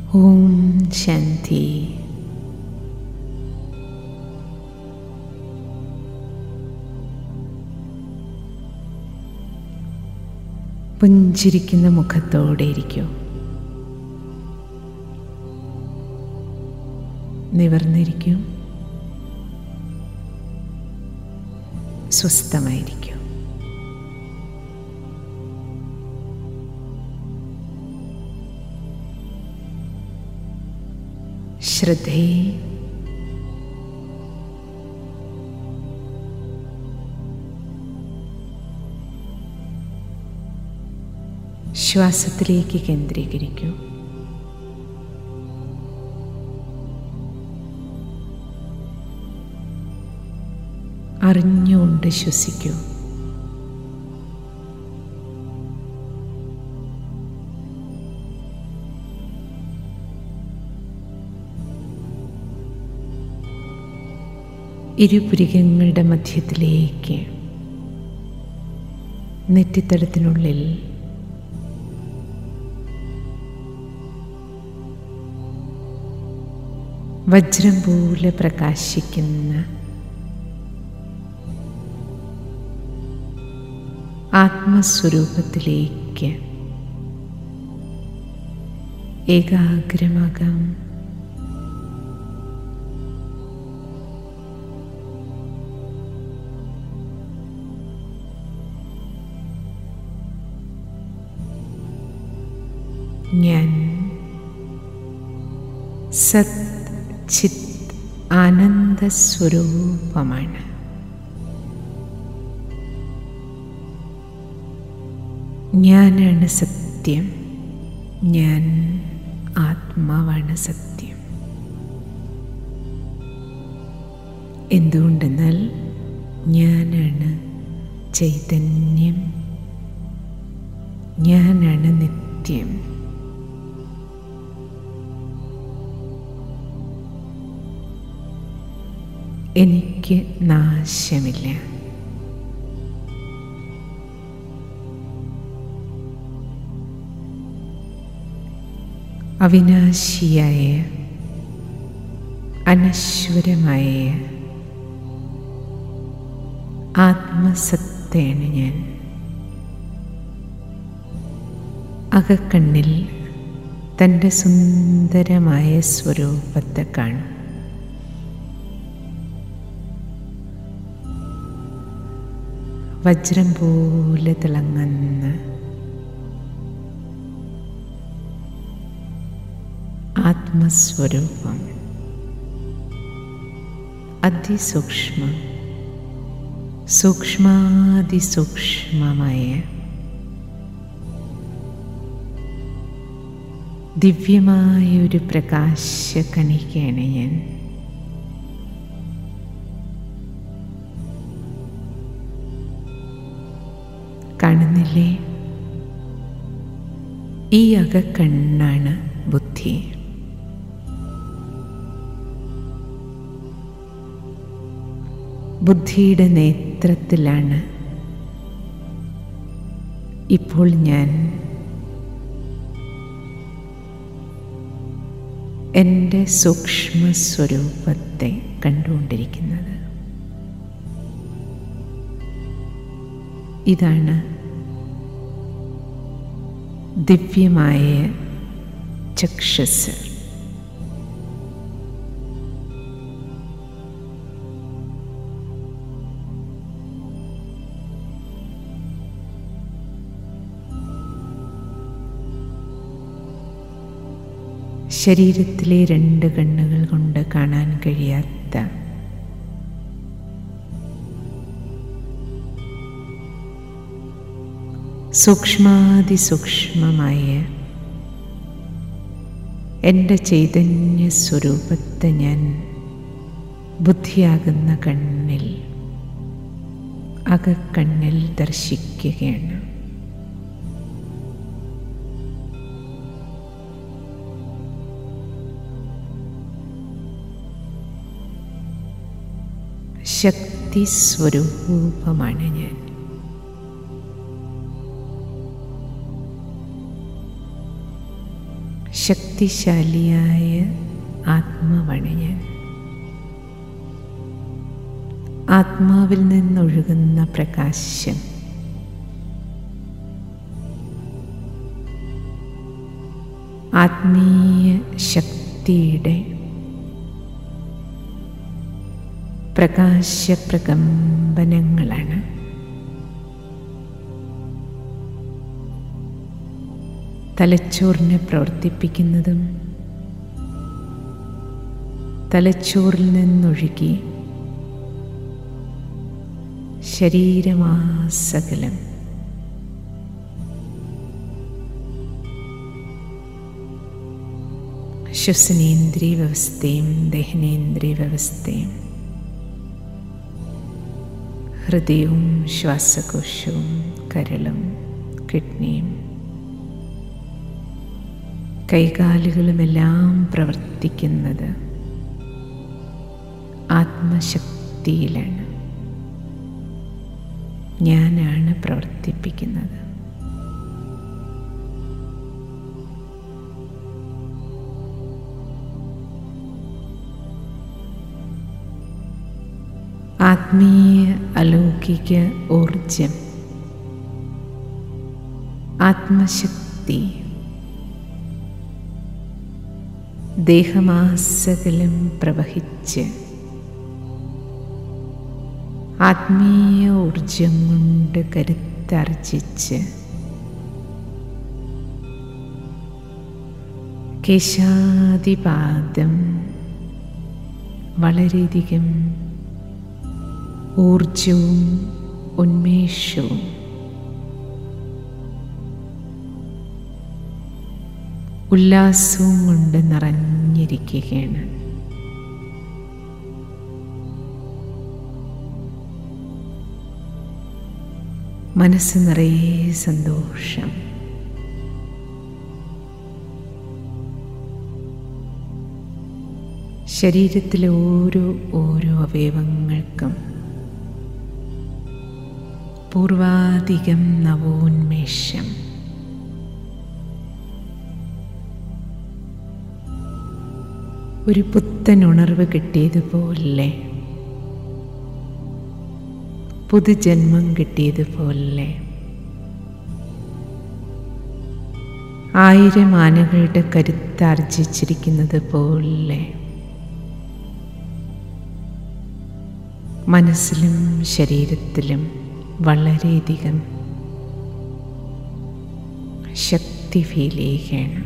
ഓം ശാന്തി പുഞ്ചിരിക്കുന്ന മുഖത്തോടെ ഇരിക്കൂ നിവർന്നിരിക്കൂ സ്വസ്ഥമായിരിക്കൂ ശ്രദ്ധയെ ശ്വാസത്തിലേക്ക് കേന്ദ്രീകരിക്കൂ അറിഞ്ഞുകൊണ്ട് ശ്വസിക്കൂ ഇരുപുരികങ്ങളുടെ മധ്യത്തിലേക്ക് നെറ്റിത്തടത്തിനുള്ളിൽ വജ്രം പോലെ പ്രകാശിക്കുന്ന ആത്മസ്വരൂപത്തിലേക്ക് ഏകാഗ്രമാകാം ഞാൻ സത് ചിത് ആനന്ദസ്വരൂപമാണ് ഞാനാണ് സത്യം ഞാൻ ആത്മാവാണ് സത്യം എന്തുകൊണ്ടെന്നാൽ ഞാനാണ് ചൈതന്യം ഞാനാണ് നിത്യം എനിക്ക് നാശമില്ല അവിനാശിയായ അനശ്വരമായ ആത്മസത്തയാണ് ഞാൻ അകക്കണ്ണിൽ തൻ്റെ സുന്ദരമായ സ്വരൂപത്തെ കാണും വജ്രം പോലെ തിളങ്ങുന്ന ആത്മസ്വരൂപം അതിസൂക്ഷ്മം സൂക്ഷ്മാതിസൂക്ഷ്മമായ ദിവ്യമായ ഒരു പ്രകാശക്കണികയാണ് ഞാൻ കാണുന്നില്ലേ ഈ അകക്കണ്ണാണ് ബുദ്ധി ബുദ്ധിയുടെ നേത്രത്തിലാണ് ഇപ്പോൾ ഞാൻ എൻ്റെ സൂക്ഷ്മ സ്വരൂപത്തെ കണ്ടുകൊണ്ടിരിക്കുന്നത് ഇതാണ് ദിവ്യമായ ചക്ഷസ് ശരീരത്തിലെ രണ്ട് കണ്ണുകൾ കൊണ്ട് കാണാൻ കഴിയാത്ത സൂക്ഷ്മാതിസൂക്ഷ്മമായ എൻ്റെ ചൈതന്യ സ്വരൂപത്തെ ഞാൻ ബുദ്ധിയാകുന്ന കണ്ണിൽ അകക്കണ്ണിൽ ദർശിക്കുകയാണ് ശക്തി സ്വരൂപമാണ് ഞാൻ ശക്തിശാലിയായ ആത്മാവാണ് ഞാൻ ആത്മാവിൽ നിന്നൊഴുകുന്ന പ്രകാശം ആത്മീയ ശക്തിയുടെ പ്രകാശപ്രകമ്പനങ്ങളാണ് തലച്ചോറിനെ പ്രവർത്തിപ്പിക്കുന്നതും തലച്ചോറിൽ നിന്നൊഴുകി ശരീരമാസകലം ശ്വസനേന്ദ്രിയ വ്യവസ്ഥയും ദഹനേന്ദ്രിയ വ്യവസ്ഥയും ഹൃദയവും ശ്വാസകോശവും കരളും കിഡ്നിയും കൈകാലുകളുമെല്ലാം പ്രവർത്തിക്കുന്നത് ആത്മശക്തിയിലാണ് ഞാനാണ് പ്രവർത്തിപ്പിക്കുന്നത് ആത്മീയ അലൗകിക ഊർജം ആത്മശക്തി ദേഹമാസകലം പ്രവഹിച്ച് ആത്മീയ ഊർജം കൊണ്ട് കരുത്താർജിച്ച് കേശാദിപാദം വളരെയധികം ഊർജവും ഉന്മേഷവും ഉല്ലാസവും കൊണ്ട് നിറഞ്ഞിരിക്കുകയാണ് മനസ്സ് നിറയെ സന്തോഷം ശരീരത്തിലെ ഓരോ ഓരോ അവയവങ്ങൾക്കും പൂർവാധികം നവോന്മേഷം ഒരു പുത്തൻ ഉണർവ് കിട്ടിയതുപോലെ പുതുജന്മം കിട്ടിയതുപോലെ ആയിരം ആനകളുടെ കരുത്താർജിച്ചിരിക്കുന്നത് പോലെ മനസ്സിലും ശരീരത്തിലും വളരെയധികം ശക്തി ഫീൽ ചെയ്യുകയാണ്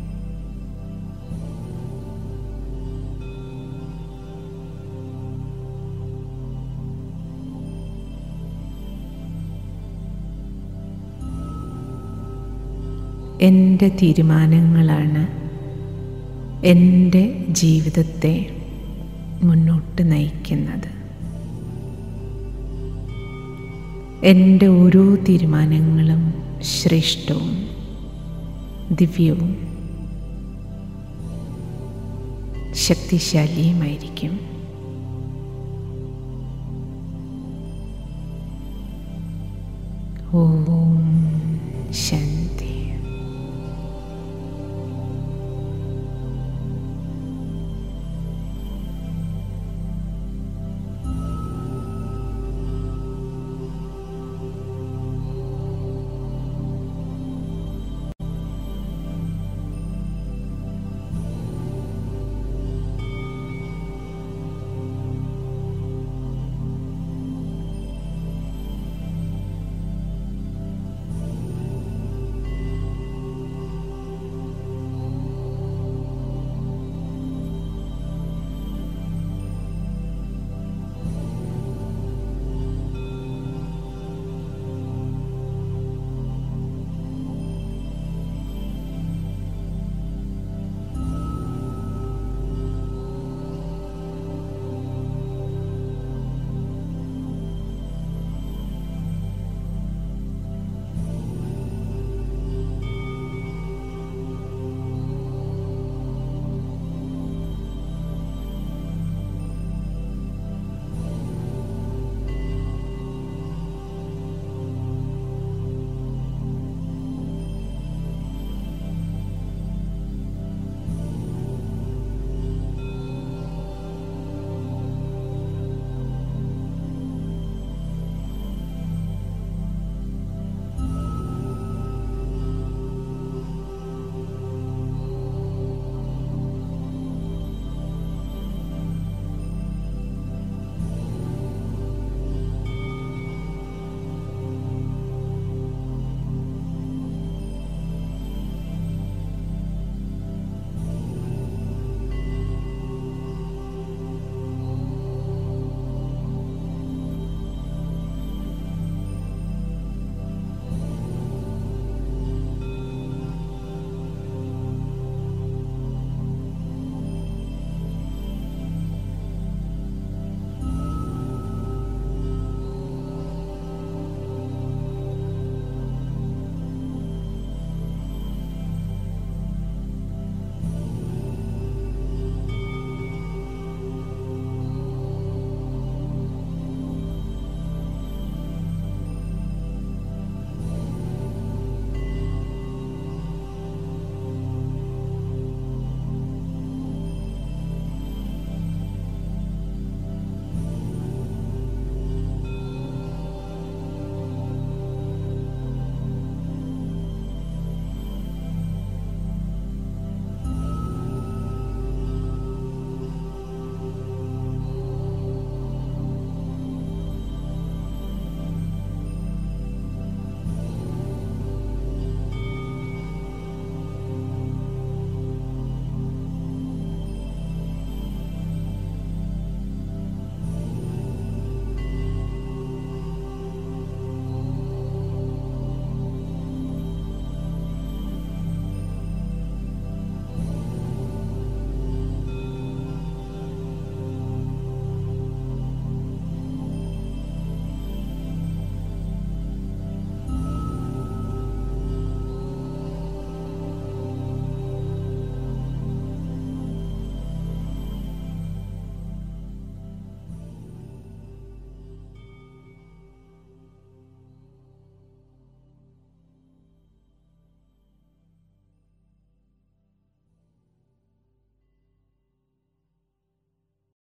എൻ്റെ തീരുമാനങ്ങളാണ് എൻ്റെ ജീവിതത്തെ മുന്നോട്ട് നയിക്കുന്നത് എൻ്റെ ഓരോ തീരുമാനങ്ങളും ശ്രേഷ്ഠവും ദിവ്യവും ശക്തിശാലിയുമായിരിക്കും ഓം ശാന്തി